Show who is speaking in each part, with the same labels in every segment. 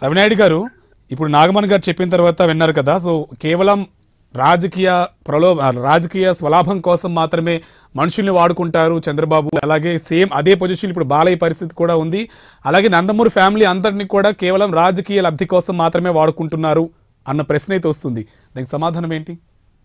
Speaker 1: రవినాయుడు గారు ఇప్పుడు నాగమణి గారు చెప్పిన తర్వాత విన్నారు కదా సో కేవలం రాజకీయ ప్రలో రాజకీయ స్వలాభం కోసం మాత్రమే మనుషుల్ని వాడుకుంటారు చంద్రబాబు అలాగే సేమ్ అదే పొజిషన్ ఇప్పుడు బాలయ్య పరిస్థితి కూడా ఉంది అలాగే నందమూరి ఫ్యామిలీ అందరినీ కూడా కేవలం రాజకీయ లబ్ధి కోసం మాత్రమే వాడుకుంటున్నారు అన్న ప్రశ్న అయితే వస్తుంది దానికి సమాధానం ఏంటి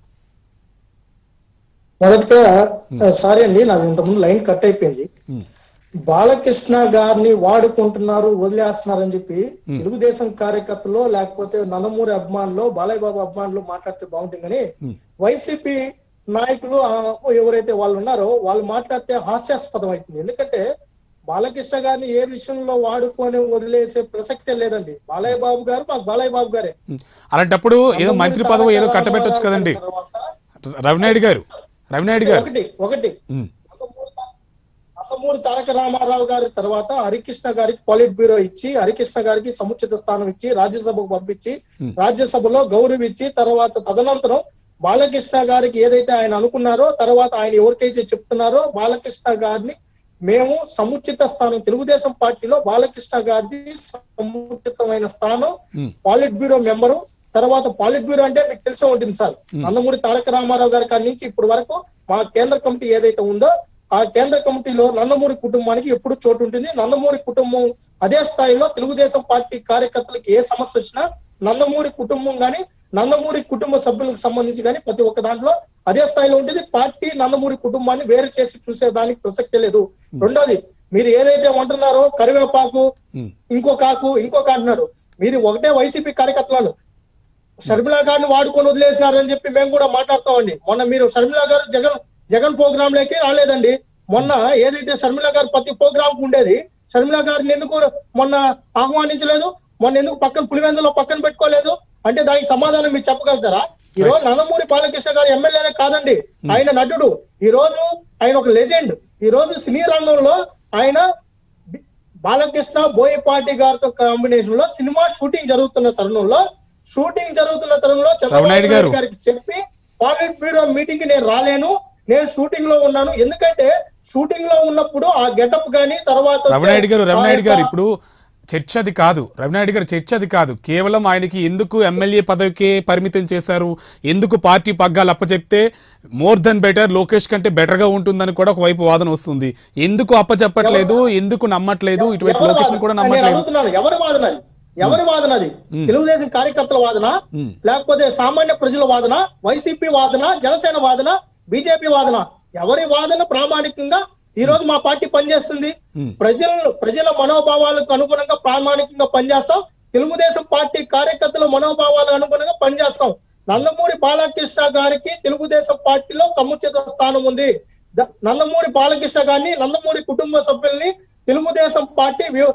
Speaker 2: మొదటగా సారీ అండి నాకు ఇంతకుముందు లైన్ కట్ అయిపోయింది బాలకృష్ణ గారిని వాడుకుంటున్నారు వదిలేస్తున్నారు అని చెప్పి తెలుగుదేశం కార్యకర్తలో లేకపోతే నందమూరి అభిమానులు బాలయ్య బాబు అభిమానులు మాట్లాడితే బాగుంటుంది కానీ వైసీపీ నాయకులు ఆ, ఎవరైతే వాళ్ళు ఉన్నారో వాళ్ళు మాట్లాడితే హాస్యాస్పదం అవుతుంది ఎందుకంటే బాలకృష్ణ గారిని ఏ విషయంలో వాడుకొని వదిలేసే ప్రసక్తే లేదండి బాలయ్య బాబు గారు మాకు బాలయ్య బాబు గారే
Speaker 1: ఉం. అలాంటప్పుడు ఏదో మంత్రి పదవి ఏదో కట్టబెట్టొచ్చు కదండి
Speaker 2: తర్వాత
Speaker 1: రవినాయుడు గారు రవినాయుడు గారు
Speaker 2: ఒకటి ఒకటి
Speaker 1: ఉం.
Speaker 2: నందమూరి తారక రామారావు గారి తర్వాత హరికృష్ణ గారికి పాలిట్ బ్యూరో ఇచ్చి హరికృష్ణ గారికి సముచిత స్థానం ఇచ్చి రాజ్యసభకు పంపించి రాజ్యసభలో గౌరవ ఇచ్చి తర్వాత తదనంతరం బాలకృష్ణ గారికి ఏదైతే ఆయన అనుకున్నారో తర్వాత ఆయన ఎవరికైతే చెప్తున్నారో బాలకృష్ణ గారిని మేము సముచిత స్థానం తెలుగుదేశం పార్టీలో బాలకృష్ణ గారిది సముచితమైన స్థానం
Speaker 1: ఉం.
Speaker 2: పాలిట్ బ్యూరో మెంబరు తర్వాత పాలిట్ బ్యూరో అంటే మీకు తెలిసే ఉంటుంది సార్ నందమూరి తారక రామారావు గారి కాడి నుంచి ఇప్పటి వరకు మా కేంద్ర కమిటీ ఏదైతే ఉందో ఆ కేంద్ర కమిటీలో నందమూరి కుటుంబానికి ఎప్పుడు చోటు ఉంటుంది నందమూరి కుటుంబం అదే స్థాయిలో తెలుగుదేశం పార్టీ కార్యకర్తలకు ఏ సమస్య వచ్చినా నందమూరి కుటుంబం గాని నందమూరి కుటుంబ సభ్యులకు సంబంధించి కానీ ప్రతి ఒక్క దాంట్లో అదే స్థాయిలో ఉంటుంది పార్టీ నందమూరి కుటుంబాన్ని వేరు చేసి చూసేదానికి ప్రసక్తే లేదు రెండోది మీరు ఏదైతే అంటున్నారో కరివేపాకు
Speaker 1: ఉం.
Speaker 2: ఇంకో కాకు ఇంకొక అంటున్నారు మీరు ఒకటే వైసీపీ కార్యకర్తలు షర్మిలా గారిని వాడుకొని వదిలేసినారని చెప్పి మేము కూడా మాట్లాడతామండి మొన్న మీరు షర్మిలా గారు జగన్ జగన్ ప్రోగ్రామ్ లోకి రాలేదండి మొన్న ఏదైతే షర్మిలా గారు ప్రతి ప్రోగ్రామ్ కు ఉండేది షర్మిలా గారిని ఎందుకు మొన్న ఆహ్వానించలేదు మొన్న ఎందుకు పక్కన పులివెందులో పక్కన పెట్టుకోలేదు అంటే దానికి సమాధానం మీరు చెప్పగలుగుతారా ఈ రోజు నందమూరి బాలకృష్ణ గారు ఎమ్మెల్యేనే కాదండి ఆయన నటుడు ఈ రోజు ఆయన ఒక లెజెండ్ ఈ రోజు సినీ రంగంలో ఆయన బి- బాలకృష్ణ బోయపాటి గారితో కాంబినేషన్ లో సినిమా షూటింగ్ జరుగుతున్న తరుణంలో షూటింగ్ జరుగుతున్న తరుణంలో చంద్రబాబు
Speaker 1: రమణాయుడు గారు.
Speaker 2: నాయుడు గారికి చెప్పి పాలిట్ బ్యూరో మీటింగ్ కి నేను రాలేను నేను షూటింగ్ లో ఉన్నాను ఎందుకంటే షూటింగ్ లో ఉన్నప్పుడు ఆ గెటప్ గానీ తర్వాత వచ్చే
Speaker 1: రవినాయుడు గారు
Speaker 2: ఆ
Speaker 1: రవినాయుడు గారు
Speaker 2: యొక్క-
Speaker 1: ఇప్పుడు చర్చ అది కాదు రవినాయుడు గారు చర్చ అది కాదు కేవలం ఆయనకి ఎందుకు ఎమ్మెల్యే పదవికే పరిమితం చేశారు ఎందుకు పార్టీ పగ్గాలు అప్పచెప్తే మోర్ దెన్ బెటర్ లోకేష్ కంటే బెటర్ గా ఉంటుందని కూడా ఒకవైపు వాదన వస్తుంది ఎందుకు అప్పచెప్పట్లేదు ఎందుకు నమ్మట్లేదు ఇటువైపు
Speaker 2: ఎవరి
Speaker 1: లోకేష్
Speaker 2: వాదన?
Speaker 1: కూడా
Speaker 2: నేను
Speaker 1: నమ్మట్లేదు
Speaker 2: అడుగుతున్నాను ఎవరి వాదన అది ఎవరి వాదన అది తెలుగుదేశం కార్యకర్తల వాదన
Speaker 1: ఉమ్.
Speaker 2: లేకపోతే సామాన్య ప్రజల వాదన వైసీపీ వాదన జనసేన వాదన బీజేపీ వాదన ఎవరి వాదన ప్రామాణికంగా ఈ రోజు మా పార్టీ పనిచేస్తుంది
Speaker 1: ఉమ్.
Speaker 2: ప్రజల ప్రజల మనోభావాలకు అనుగుణంగా ప్రామాణికంగా పనిచేస్తాం తెలుగుదేశం పార్టీ కార్యకర్తల మనోభావాలకు అనుగుణంగా పనిచేస్తాం నందమూరి బాలకృష్ణ గారికి తెలుగుదేశం పార్టీలో సముచిత స్థానం ఉంది ద- నందమూరి బాలకృష్ణ గారిని నందమూరి కుటుంబ సభ్యుల్ని తెలుగుదేశం పార్టీ వ్య-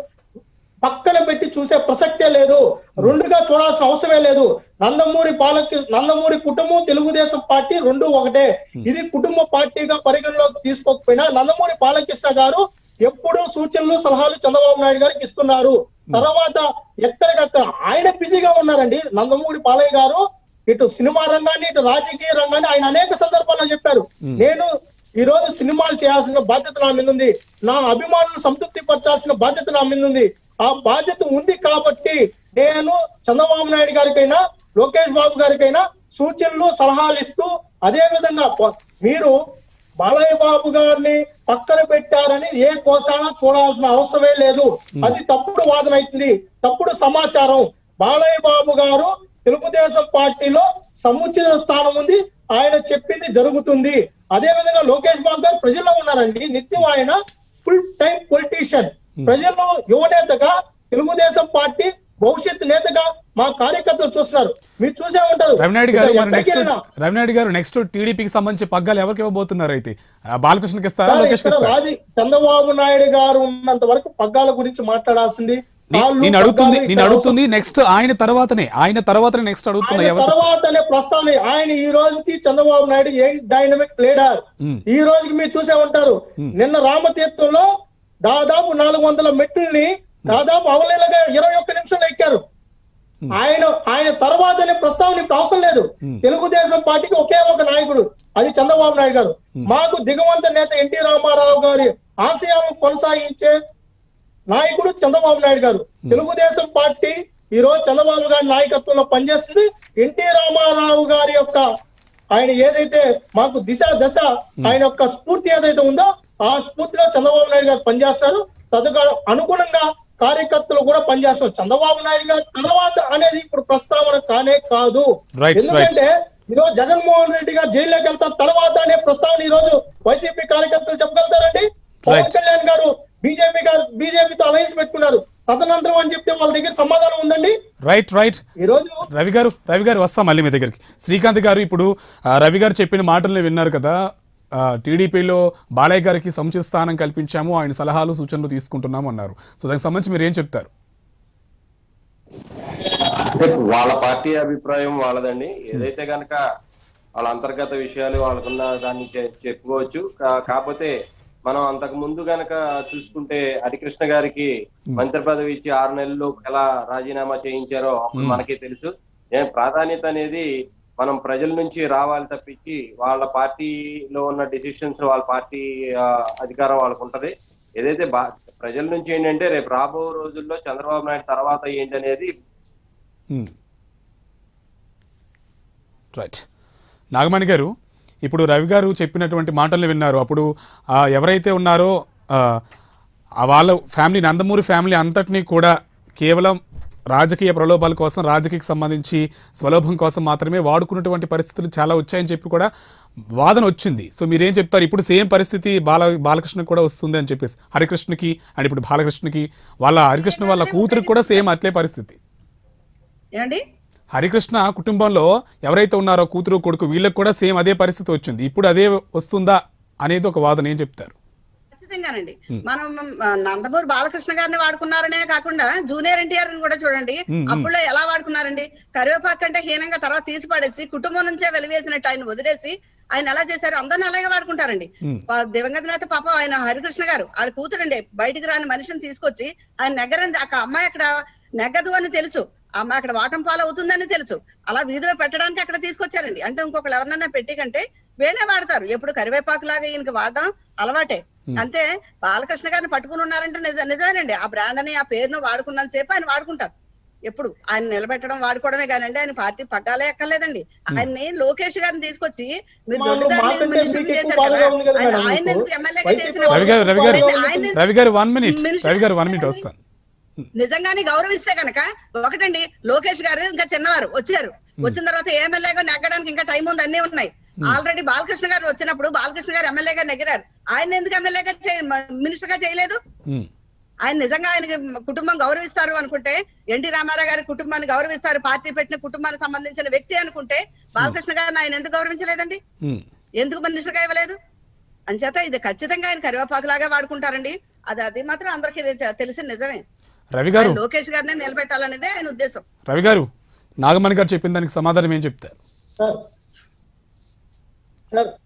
Speaker 2: పక్కన పెట్టి చూసే ప్రసక్తే లేదు రెండుగా చూడాల్సిన అవసరమే లేదు నందమూరి పాలకి నందమూరి కుటుంబం తెలుగుదేశం పార్టీ రెండు ఒకటే ఇది కుటుంబ పార్టీగా పరిగణలోకి తీసుకోకపోయినా నందమూరి బాలకృష్ణ గారు ఎప్పుడూ సూచనలు సలహాలు చంద్రబాబు నాయుడు గారికి ఇస్తున్నారు తర్వాత ఎక్కడికక్కడ ఆయన బిజీగా ఉన్నారండి నందమూరి బాలయ్య గారు ఇటు సినిమా రంగాన్ని ఇటు రాజకీయ రంగాన్ని ఆయన అనేక సందర్భాల్లో చెప్పారు నేను ఈ రోజు సినిమాలు చేయాల్సిన బాధ్యత నా మీద ఉంది నా అభిమానులను సంతృప్తి పరచాల్సిన బాధ్యత నా మీద ఉంది ఆ బాధ్యత ఉంది కాబట్టి నేను చంద్రబాబు నాయుడు గారికైనా లోకేష్ బాబు గారికైనా సూచనలు సలహాలు ఇస్తూ అదే విధంగా ప- మీరు బాలయ్య బాబు గారిని పక్కన పెట్టారని ఏ కోసాన చూడాల్సిన అవసరమే లేదు అది తప్పుడు వాదన అవుతుంది తప్పుడు సమాచారం బాలయ్య బాబు గారు తెలుగుదేశం పార్టీలో సముచిత స్థానం ఉంది ఆయన చెప్పింది జరుగుతుంది అదే విధంగా లోకేష్ బాబు గారు ప్రజల్లో ఉన్నారండి నిత్యం ఆయన ఫుల్ టైం పొలిటీషియన్ ప్రజల్లో యువనేతగా తెలుగుదేశం పార్టీ భవిష్యత్ నేతగా మా కార్యకర్తలు చూస్తున్నారు మీరు చూసే ఉంటారు
Speaker 1: రవినాయుడు గారు
Speaker 2: ఇక
Speaker 1: మరి
Speaker 2: ఎక్కడికి
Speaker 1: నెక్స్ట్
Speaker 2: వెళ్ళినా
Speaker 1: రవినాయుడు గారు నెక్స్ట్ టీడీపీకి సంబంధించి పగ్గాలు ఎవరికి ఇవ్వబోతున్నారు అయితే ఆ, బాలకృష్ణకి ఇస్తారా
Speaker 2: సార్,
Speaker 1: లోకేష్కి
Speaker 2: ఇక్కడ
Speaker 1: ఇస్తారా
Speaker 2: రాజీ చంద్రబాబు నాయుడు గారు ఉన్నంత వరకు పగ్గాల గురించి మాట్లాడాల్సింది
Speaker 1: నే-
Speaker 2: వాళ్ళు
Speaker 1: నేను అడుగుతుంది
Speaker 2: పగ్గాలు
Speaker 1: నేను
Speaker 2: ఇక్కడ
Speaker 1: అడుగుతుంది నెక్స్ట్ ఆయన తర్వాతనే ఆయన తర్వాతనే నెక్స్ట్ అడుగుతున్నా
Speaker 2: ఆయన
Speaker 1: ఎవరు
Speaker 2: తర్వాతనే ప్రస్తావన ఆయన ఈ రోజుకి చంద్రబాబు నాయుడు ఏం డైనమిక్ లీడర్
Speaker 1: ఉమ్.
Speaker 2: ఈ రోజుకి మీరు చూసే ఉంటారు నిన్న రామతీర్థంలో దాదాపు నాలుగు వందల మెట్లని దాదాపు అవలేలగా ఇరవై ఒక్క నిమిషంలో ఎక్కారు ఆయన ఆయన తర్వాతనే ప్రస్తావన ఇప్పుడు అవసరం లేదు తెలుగుదేశం పార్టీకి ఒకే ఒక నాయకుడు అది చంద్రబాబు నాయుడు గారు మాకు దిగవంత నేత ఎన్టీ రామారావు గారి ఆశయాలను కొనసాగించే నాయకుడు చంద్రబాబు నాయుడు గారు తెలుగుదేశం పార్టీ ఈ రోజు చంద్రబాబు గారి నాయకత్వంలో పనిచేస్తుంది ఎన్టీ రామారావు గారి యొక్క ఆయన ఏదైతే మాకు దిశ దశ ఆయన యొక్క స్ఫూర్తి ఏదైతే ఉందో ఆ స్ఫూర్తిలో చంద్రబాబు నాయుడు గారు పనిచేస్తారు తదుగా అనుగుణంగా కార్యకర్తలు కూడా పనిచేస్తారు చంద్రబాబు నాయుడు గారి తర్వాత అనేది ఇప్పుడు ప్రస్తావన కానే కాదు
Speaker 1: Right,
Speaker 2: ఎందుకంటే ఈ రోజు జగన్మోహన్ రెడ్డి గారు జైల్లోకి వెళ్తారు తర్వాత అనే ప్రస్తావన ఈ రోజు వైసీపీ కార్యకర్తలు చెప్పగలుగుతారండి పవన్
Speaker 1: Right.
Speaker 2: కళ్యాణ్ గారు బీజేపీ గారు బీజేపీతో అలయన్స్ పెట్టుకున్నారు తదనంతరం అని చెప్తే వాళ్ళ దగ్గర సమాధానం ఉందండి
Speaker 1: రైట్ రైట్
Speaker 2: ఈ రోజు
Speaker 1: రవి గారు రవి గారు వస్తాం మళ్ళీ మీ దగ్గరికి శ్రీకాంత్ గారు ఇప్పుడు ఆ, రవి గారు చెప్పిన మాటల్ని విన్నారు కదా ఆ, టీడీపీలో బాలయ్య గారికి సముచిత స్థానం కల్పించాము ఆయన సలహాలు సూచనలు తీసుకుంటున్నాము అన్నారు సో దానికి సంబంధించి మీరు ఏం చెప్తారు
Speaker 3: అంటే వాళ్ళ పార్టీ అభిప్రాయం వాళ్ళదండి ఏదైతే గనక వాళ్ళ అంతర్గత విషయాలు వాళ్ళకున్న దాన్ని చె- చెప్పుకోవచ్చు కా- కాకపోతే మనం అంతకు ముందు గనక చూసుకుంటే హరికృష్ణ గారికి మంత్రి పదవి ఇచ్చి ఆరు నెలలు ఎలా రాజీనామా చేయించారో అప్పుడు మనకి తెలుసు ఏ- ప్రాధాన్యత అనేది మనం ప్రజల నుంచి రావాలి తప్పించి వాళ్ళ పార్టీలో ఉన్న డెసిషన్స్ వాళ్ళ పార్టీ ఆ, అధికారం వాళ్ళకు ఉంటది ఏదైతే బా ప్రజల నుంచి ఏంటంటే రేపు రాబో రోజుల్లో చంద్రబాబు నాయుడు తర్వాత ఏంటి అనేది
Speaker 1: రైట్ నాగమణి గారు ఇప్పుడు రవి గారు చెప్పినటువంటి మాటల్ని విన్నారు అప్పుడు ఆ, ఎవరైతే ఉన్నారో ఆ, ఆ వాళ్ళ ఫ్యామిలీ నందమూరి ఫ్యామిలీ అంతటినీ కూడా కేవలం రాజకీయ ప్రలోభాల కోసం రాజకీయకి సంబంధించి స్వలోభం కోసం మాత్రమే వాడుకున్నటువంటి పరిస్థితులు చాలా వచ్చాయని చెప్పి కూడా వాదన వచ్చింది సో మీరేం చెప్తారు ఇప్పుడు సేమ్ పరిస్థితి బాల బాలకృష్ణకి కూడా వస్తుంది అని చెప్పేసి హరికృష్ణకి అండ్ ఇప్పుడు బాలకృష్ణకి వాళ్ళ హరికృష్ణ వాళ్ళ కూతురికి కూడా సేమ్ అట్లే పరిస్థితి
Speaker 4: ఏమండి
Speaker 1: హరికృష్ణ కుటుంబంలో ఎవరైతే ఉన్నారో కూతురు కొడుకు వీళ్ళకి కూడా సేమ్ అదే పరిస్థితి వచ్చింది ఇప్పుడు అదే వస్తుందా అనేది ఒక వాదన ఏం చెప్తారు
Speaker 4: ఖచ్చితంగానండి మనం ఆ, నందమూరి బాలకృష్ణ గారిని వాడుకున్నారనే కాకుండా జూనియర్ ఎన్టీఆర్ ని కూడా చూడండి
Speaker 1: మ్మ్.
Speaker 4: అప్పుడులో ఎలా వాడుకున్నారండి కరివేపాకు కంటే హీనంగా తర్వాత తీసి పడేసి కుటుంబం నుంచే వెలివేసినట్టు ఆయన వదిలేసి ఆయన ఎలా చేశారు అందరిని అలాగే వాడుకుంటారండి
Speaker 1: మ్మ్.
Speaker 4: పా- దివంగత నేత పాపం ఆయన హరికృష్ణ గారు వాళ్ళ కూతురండి బయటికి రాని మనిషిని తీసుకొచ్చి ఆయన నెగ్గరంది అక్కడ అమ్మాయి అక్కడ నెగ్గదు అని తెలుసు ఆ అమ్మాయి అక్కడ వాటం పాలు అవుతుందని తెలుసు అలా వీధిలో పెట్టడానికి అక్కడ తీసుకొచ్చారండి అంటే ఇంకొకరు ఎవరినైనా పెట్టి కంటే వీళ్ళే వాడతారు ఎప్పుడు కరివేపాకు లాగా ఈయనకి వాడడం అలవాటే అంతే బాలకృష్ణ గారిని పట్టుకుని ఉన్నారంటే నిజ నిజమేనండి ఆ బ్రాండ్ అని ఆ పేరును వాడుకున్నంత సేపు ఆయన వాడుకుంటారు ఎప్పుడు ఆయన నిలబెట్టడం వాడుకోవడమే కానండి ఆయన పార్టీ పగ్గాలే ఎక్కర్లేదండి ఆయన్ని లోకేష్ గారిని తీసుకొచ్చి మీరు
Speaker 2: వాళ్ళు
Speaker 4: దొడ్డిదారిని
Speaker 2: మాకంటే
Speaker 4: మినిస్టర్
Speaker 2: మీకు ఎక్కువ
Speaker 4: చేశారు కదా,
Speaker 2: బాధగా ఉంది కదా
Speaker 4: ఆయన-
Speaker 2: మేడం
Speaker 4: ఆయన
Speaker 2: మీకు?
Speaker 4: ఎందుకు ఎమ్మెల్యేగా
Speaker 2: వైసీపీ
Speaker 4: చేసిన
Speaker 1: రవి గారు రవి గారు
Speaker 4: ఆయన- ఆయన-
Speaker 1: రవి గారు వన్ మినిట్
Speaker 4: మినిస్టర్
Speaker 1: రవి గారు వన్ మినిట్
Speaker 4: కదండి.
Speaker 1: వస్తాను
Speaker 4: నిజంగానే గౌరవిస్తే గనక ఒకటండి లోకేష్ గారు ఇంకా చిన్నవారు వచ్చారు వచ్చిన తర్వాత ఎమ్మెల్యేగా నెగ్గడానికి ఇంకా టైం ఉంది అన్ని ఉన్నాయి ఆల్రెడీ బాలకృష్ణ గారు వచ్చినప్పుడు బాలకృష్ణ గారు ఎమ్మెల్యేగా నెగ్గిరారు ఆయన ఎందుకు ఎమ్మెల్యేగా మినిస్టర్ గా చేయలేదు
Speaker 1: ఉమ్,
Speaker 4: ఆయన నిజంగా ఆయనకి కుటుంబం గౌరవిస్తారు అనుకుంటే ఎన్టీ రామారావు గారి కుటుంబాన్ని గౌరవిస్తారు పార్టీ పెట్టిన కుటుంబానికి సంబంధించిన వ్యక్తి అనుకుంటే బాలకృష్ణ గారిని ఆయన ఎందుకు గౌరవించలేదండి
Speaker 1: ఉమ్.
Speaker 4: ఎందుకు మినిస్టర్ గా ఇవ్వలేదు అంచేత ఇది ఖచ్చితంగా ఆయన కరివేపాకు లాగా వాడుకుంటారండి అది అది మాత్రం అందరికీ తె- తెలిసిన నిజమే
Speaker 1: రవి గారు
Speaker 4: ఆయన లోకేష్ గారినే నిలబెట్టాలనేదే ఆయన ఉద్దేశం
Speaker 1: రవి గారు నాగమణి గారు చెప్పిన దానికి సమాధానం ఏం చెప్తారు
Speaker 2: sir sir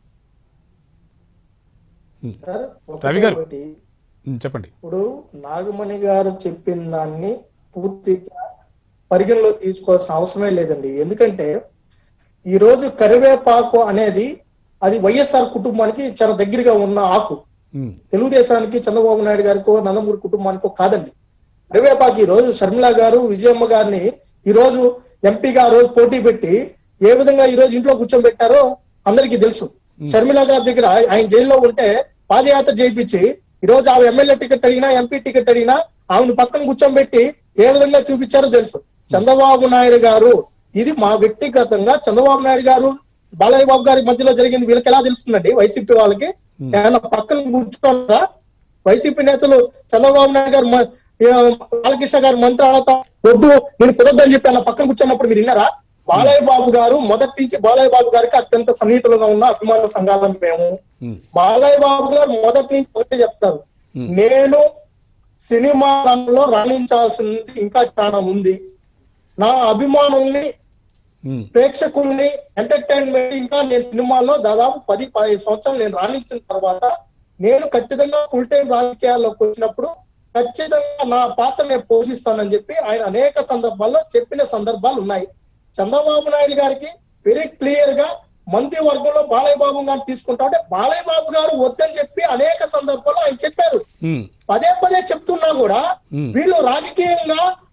Speaker 1: Hmm.
Speaker 2: Sir
Speaker 1: Ravi garu.
Speaker 2: ఒకటి
Speaker 1: ఉమ్, చెప్పండి
Speaker 2: ఇప్పుడు నాగమణి గారు చెప్పిన దాన్ని పూర్తిగా పరిగణలో తీసుకోవాల్సిన అవసరమే లేదండి ఎందుకంటే ఈ రోజు కరివేపాకు అనేది అది వైఎస్ఆర్ కుటుంబానికి చాలా దగ్గరగా ఉన్న ఆకు
Speaker 1: ఉమ్,
Speaker 2: తెలుగుదేశానికి చంద్రబాబు నాయుడు గారికో నందమూరి కుటుంబానికో కాదండి కరివేపాకు ఈ రోజు షర్మిల గారు విజయమ్మ గారిని ఈ రోజు ఎంపీ గారు పోటీ పెట్టి ఏ విధంగా ఈ రోజు ఇంట్లో కూర్చోబెట్టారో అందరికీ తెలుసు షర్మిల గారి దగ్గర ఆయన జైల్లో ఉంటే పాదయాత్ర చేయించి ఈ రోజు ఆమె ఎమ్మెల్యే టికెట్ అడిగినా ఎంపీ టికెట్ అడిగినా ఆమెను పక్కన కూర్చోబెట్టి ఏ విధంగా చూపించారో తెలుసు చంద్రబాబు నాయుడు గారు ఇది మా వ్యక్తిగతంగా చంద్రబాబు నాయుడు గారు బాలయ్య బాబు గారి మధ్యలో జరిగింది వీళ్ళకి ఎలా తెలుస్తుందండి వైసీపీ వాళ్ళకి ఏమన్నా పక్కన కూర్చోరా వైసీపీ నేతలు చంద్రబాబు నాయుడు గారు మ- ఆ, బాలకృష్ణ గారు మంత్రి ఆడతాం వద్దు నేను కుదరదని చెప్పి అన్న పక్కన కూర్చున్నప్పుడు మీరు విన్నారా బాలయ్య బాబు గారు మొదటి నుంచి బాలయ్య బాబు గారికి అత్యంత సన్నిహితులుగా ఉన్న అభిమాన సంఘాలం మేము
Speaker 1: ఉమ్,
Speaker 2: బాలయ్య బాబు గారు మొదటి నుంచి ఒకటే చెప్తారు నేను సినిమా రంగంలో రాణించాల్సింది ఇంకా చాలా ఉంది నా అభిమానుల్ని
Speaker 1: ఉమ్,
Speaker 2: ప్రేక్షకుల్ని ఎంటర్టైన్మెంట్ ఇంకా నేను సినిమాల్లో దాదాపు పది పదిహేను సంవత్సరాలు నేను రాణించిన తర్వాత నేను ఖచ్చితంగా ఫుల్ టైం రాజకీయాల్లోకి వచ్చినప్పుడు ఖచ్చితంగా నా పాత్ర నేను పోషిస్తానని చెప్పి ఆయన అనేక సందర్భాల్లో చెప్పిన సందర్భాలు ఉన్నాయి చంద్రబాబు నాయుడు గారికి వెరీ క్లియర్ గా మంత్రి వర్గంలో బాలయ్య బాబు గారిని తీసుకుంటా అంటే బాలయ్య బాబు గారు వద్దని చెప్పి అనేక సందర్భాల్లో ఆయన చెప్పారు
Speaker 1: ఉమ్,
Speaker 2: పదే పదే చెప్తున్నా కూడా
Speaker 1: Hmm.
Speaker 2: వీళ్ళు రాజకీయంగా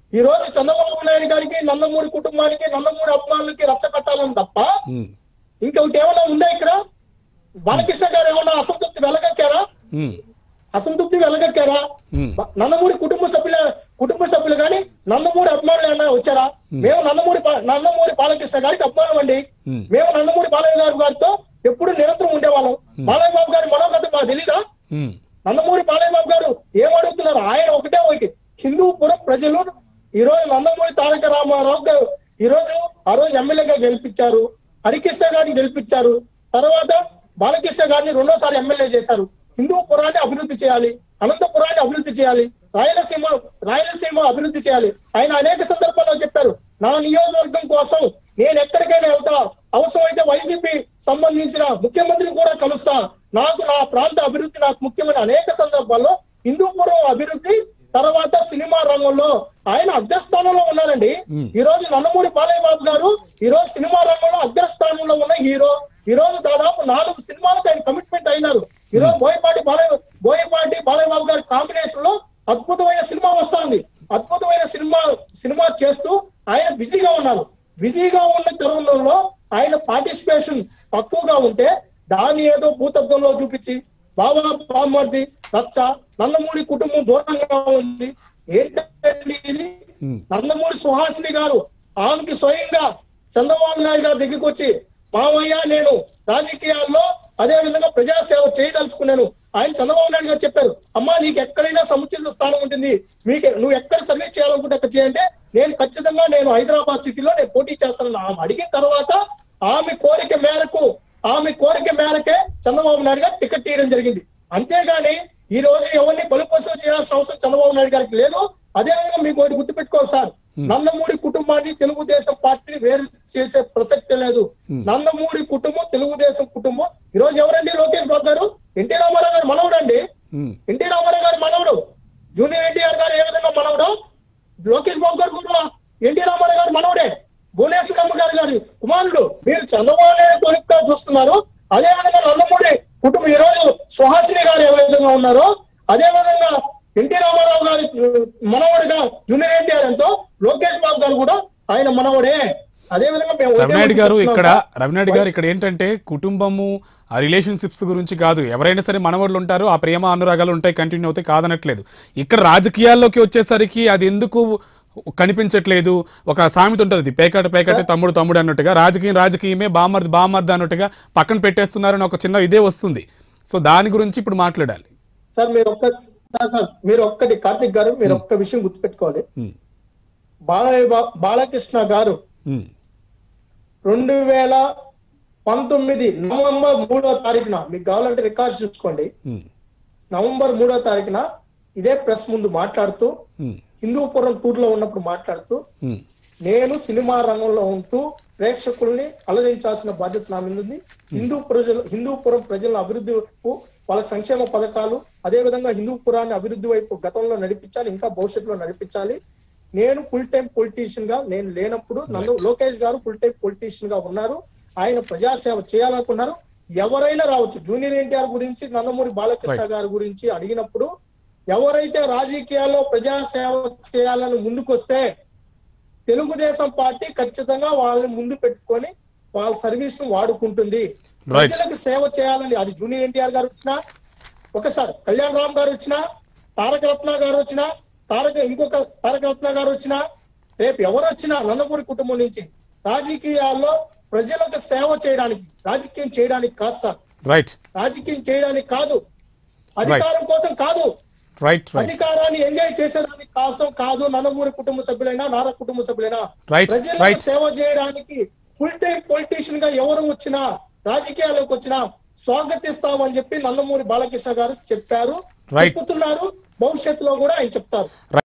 Speaker 2: ఈ రోజు చంద్రబాబు నాయుడు గారికి నందమూరి కుటుంబానికి నందమూరి అభిమానులకి రచ్చ కట్టాలని తప్ప
Speaker 1: ఉమ్,
Speaker 2: ఇంకొకటి ఏమైనా ఉందా ఇక్కడ బాలకృష్ణ గారు ఏమన్నా అసంతృప్తి వెళ్ళగక్కారా
Speaker 1: ఉమ్,
Speaker 2: అసంతృప్తి వెళ్ళగక్కారా
Speaker 1: ఉమ్,
Speaker 2: బ- నందమూరి కుటుంబ సభ్యుల కుటుంబ సభ్యులు కానీ నందమూరి అభిమానులు ఏమైనా వచ్చారా మేము నందమూరి బా- నందమూరి బాలకృష్ణ గారికి అభిమానం అండి
Speaker 1: ఉమ్.
Speaker 2: మేము నందమూరి బాలయ్య గారి గారితో ఎప్పుడు నిరంతరం ఉండేవాళ్ళం బాలయ్య బాబు గారి మనోగతం మాకు తెలీదా
Speaker 1: ఉమ్,
Speaker 2: నందమూరి బాలయ్య బాబు గారు ఏమడుగుతున్నారు ఆయన ఒకటే ఒకటి హిందూపురం ప్రజలు ఈ రోజు నందమూరి తారక రామారావు గారు ఈ రోజు ఆ రోజు ఎమ్మెల్యేగా గెలిపించారు హరికృష్ణ గారిని గెలిపించారు తర్వాత బాలకృష్ణ గారిని రెండోసారి ఎమ్మెల్యే చేశారు హిందూపురాన్ని అభివృద్ధి చేయాలి అనంతపురాన్ని అభివృద్ధి చేయాలి రాయలసీమ రాయలసీమ అభివృద్ధి చేయాలి ఆయన అనేక సందర్భాల్లో చెప్పారు నా నియోజకవర్గం కోసం నేను ఎక్కడికైనా వెళ్తా అవసరమైతే వైసీపీ సంబంధించిన ముఖ్యమంత్రిని కూడా కలుస్తా నాకు నా ప్రాంత అభివృద్ధి నాకు ముఖ్యమైన అనేక సందర్భాల్లో హిందూపురం అభివృద్ధి తర్వాత సినిమా రంగంలో ఆయన అగ్రస్థానంలో ఉన్నారండి
Speaker 1: Hmm.
Speaker 2: ఈ రోజు నందమూరి బాలయ్య బాబు గారు ఈ రోజు సినిమా రంగంలో అగ్రస్థానంలో ఉన్న హీరో ఈ రోజు దాదాపు నాలుగు సినిమాలకు ఆయన కమిట్మెంట్ అయినారు ఈ రోజు బోయపాటి బాలయ్య బోయపాటి బాలయ్య బాబు గారి కాంబినేషన్ లో అద్భుతమైన సినిమా వస్తుంది అద్భుతమైన సినిమా సినిమా చేస్తూ ఆయన బిజీగా ఉన్నారు బిజీగా ఉన్న తరుణంలో ఆయన పార్టిసిపేషన్ తక్కువగా ఉంటే దాన్ని ఏదో భూతత్వంలో చూపించి బాబా బామ్మర్ది రచ్చ నందమూరి కుటుంబం దూరంగా ఉంది ఏంటండి ఇది
Speaker 1: ఉమ్,
Speaker 2: నందమూరి సుహాసిని గారు ఆమెకి స్వయంగా చంద్రబాబు నాయుడు గారి దగ్గరికి వచ్చి మామయ్య నేను రాజకీయాల్లో అదే విధంగా ప్రజాసేవ చేయదలుచుకున్నాను ఆయన చంద్రబాబు నాయుడు గారు చెప్పారు అమ్మా నీకు ఎక్కడైనా సముచిత స్థానం ఉంటుంది మీకు నువ్వు ఎక్కడ సర్వీస్ చేయాలనుకుంటే అక్కడ చేయంటే నేను ఖచ్చితంగా నేను హైదరాబాద్ సిటీలో నేను పోటీ చేస్తానని ఆమె అడిగిన తర్వాత ఆమె కోరిక మేరకు ఆమె కోరిక మేరకే చంద్రబాబు నాయుడు గారు టికెట్ తీయడం జరిగింది అంతేగాని ఈ రోజు ఎవరిని బలిపశువు చేయాల్సిన అవసరం చంద్రబాబు నాయుడు గారికి లేదు అదే విధంగా మీకు ఒకటి గుర్తుపెట్టుకోవాలి సార్ నందమూరి కుటుంబాన్ని తెలుగుదేశం పార్టీని వేరు చేసే ప్రసక్తే లేదు నందమూరి కుటుంబం తెలుగుదేశం కుటుంబం ఈ రోజు ఎవరండి లోకేష్ బాబు గారు ఎన్టీ రామారావు గారు మనవడు అండి
Speaker 1: ఉమ్,
Speaker 2: ఎన్టీ రామారావు గారు మనవడు జూనియర్ ఎన్టీఆర్ గారు ఏ విధంగా మనవడు లోకేష్ బాబు గారు కూడా ఎన్టీ రామారావు గారు మనవడే భువనేశ్వరమ్మ గారు గారి కుమారుడు మీరు చంద్రబాబు నాయుడు కొడుకుగా చూస్తున్నారు అదే విధంగా నందమూరి కుటుంబం ఈ రోజు సుహాసిని గారు ఏ విధంగా ఉన్నారో అదే విధంగా ఎన్టీ రామారావు గారి ఉ, మనవడిగా జూనియర్ ఎన్టీఆర్ ఎంతో లోకేష్ బాబు గారు కూడా ఆయన మనవడే అదే విధంగా మేము ఒకటే
Speaker 1: రవినాయుడు
Speaker 2: ఒకటి
Speaker 1: గారు
Speaker 2: చెప్తున్నాం
Speaker 1: ఇక్కడ
Speaker 2: సార్.
Speaker 1: రవినాయుడు గారు ఇక్కడ ఏంటంటే కుటుంబము ఆ రిలేషన్షిప్స్ గురించి కాదు ఎవరైనా సరే మనవాళ్ళు ఉంటారు ఆ ప్రేమ అనురాగాలు ఉంటాయి కంటిన్యూ అవుతాయి కాదనట్లేదు ఇక్కడ రాజకీయాల్లోకి వచ్చేసరికి అది ఎందుకు కనిపించట్లేదు ఒక సామెత ఉంటుంది పేకాట పేకాట తమ్ముడు తమ్ముడు అన్నట్టుగా రాజకీయం రాజకీయమే బామర్ది బామర్ది అన్నట్టుగా పక్కన పెట్టేస్తున్నారని ఒక చిన్న ఇదే వస్తుంది సో దాని గురించి ఇప్పుడు మాట్లాడాలి
Speaker 2: సార్ మీరు ఒక్క సార్, సార్, మీరు ఒక్కటి కార్తిక్ గారు మీరు ఒక్క విషయం గుర్తుపెట్టుకోవాలి
Speaker 1: ఉమ్,
Speaker 2: బాలయ్య బా- బాలకృష్ణ గారు
Speaker 1: ఉమ్,
Speaker 2: రెండు వేల పంతొమ్మిది నవంబర్ మూడో తారీఖున మీకు కావాలంటే రికార్డ్స్ చూసుకోండి
Speaker 1: ఉమ్,
Speaker 2: నవంబర్ మూడో తారీఖున ఇదే ప్రెస్ ముందు మాట్లాడుతూ
Speaker 1: ఉమ్,
Speaker 2: హిందూపురం టూర్ లో ఉన్నప్పుడు మాట్లాడుతూ
Speaker 1: ఉమ్,
Speaker 2: నేను సినిమా రంగంలో ఉంటూ ప్రేక్షకుల్ని అలరించాల్సిన బాధ్యత నా మీద ఉంది హిందూ ప్రజలు హిందూపురం ప్రజల అభివృద్ధి వైపు వాళ్ళ సంక్షేమ పథకాలు అదే విధంగా హిందూపురాన్ని అభివృద్ధి వైపు గతంలో నడిపించాలి ఇంకా భవిష్యత్తులో నడిపించాలి నేను ఫుల్ టైం పొలిటీషియన్ గా నేను లేనప్పుడు నన్ను లోకేష్ గారు ఫుల్ టైం పొలిటీషియన్ గా ఉన్నారు ఆయన ప్రజాసేవ చేయాలనుకున్నారు ఎవరైనా రావచ్చు జూనియర్ ఎన్టీఆర్ గురించి నందమూరి బాలకృష్ణ గారి గురించి అడిగినప్పుడు ఎవరైతే రాజకీయాల్లో ప్రజాసేవ చేయాలని ముందుకొస్తే తెలుగుదేశం పార్టీ ఖచ్చితంగా వాళ్ళని ముందు పెట్టుకొని వాళ్ళ సర్వీస్ ను వాడుకుంటుంది
Speaker 1: Right.
Speaker 2: ప్రజలకు సేవ చేయాలని అది జూనియర్ ఎన్టీఆర్ గారు వచ్చినా ఒకసారి కళ్యాణ్ రామ్ గారు వచ్చినా తారక రత్న గారు వచ్చినా తారక ఇంకొక తారక రత్న గారు వచ్చినా రేపు ఎవరు వచ్చినా నందమూరి కుటుంబం నుంచి రాజకీయాల్లో ప్రజలకు సేవ చేయడానికి రాజకీయం చేయడానికి కాదు సార్
Speaker 1: రైట్
Speaker 2: రాజకీయం చేయడానికి కాదు అధికారం కోసం కాదు
Speaker 1: రైట్ రైట్
Speaker 2: అధికారాన్ని ఎంజాయ్ చేసేదానికి కోసం కాదు నందమూరి కుటుంబ సభ్యులైనా నారా కుటుంబ సభ్యులైనా
Speaker 1: Right,
Speaker 2: ప్రజలకు
Speaker 1: right.
Speaker 2: సేవ చేయడానికి ఫుల్ టైం పొలిటీషియన్ గా ఎవరు వచ్చినా రాజకీయాల్లోకి వచ్చినా స్వాగతిస్తామని చెప్పి నందమూరి బాలకృష్ణ గారు చెప్పారు
Speaker 1: Right.
Speaker 2: చెప్పుతున్నారు భవిష్యత్తులో కూడా ఆయన చెప్తారు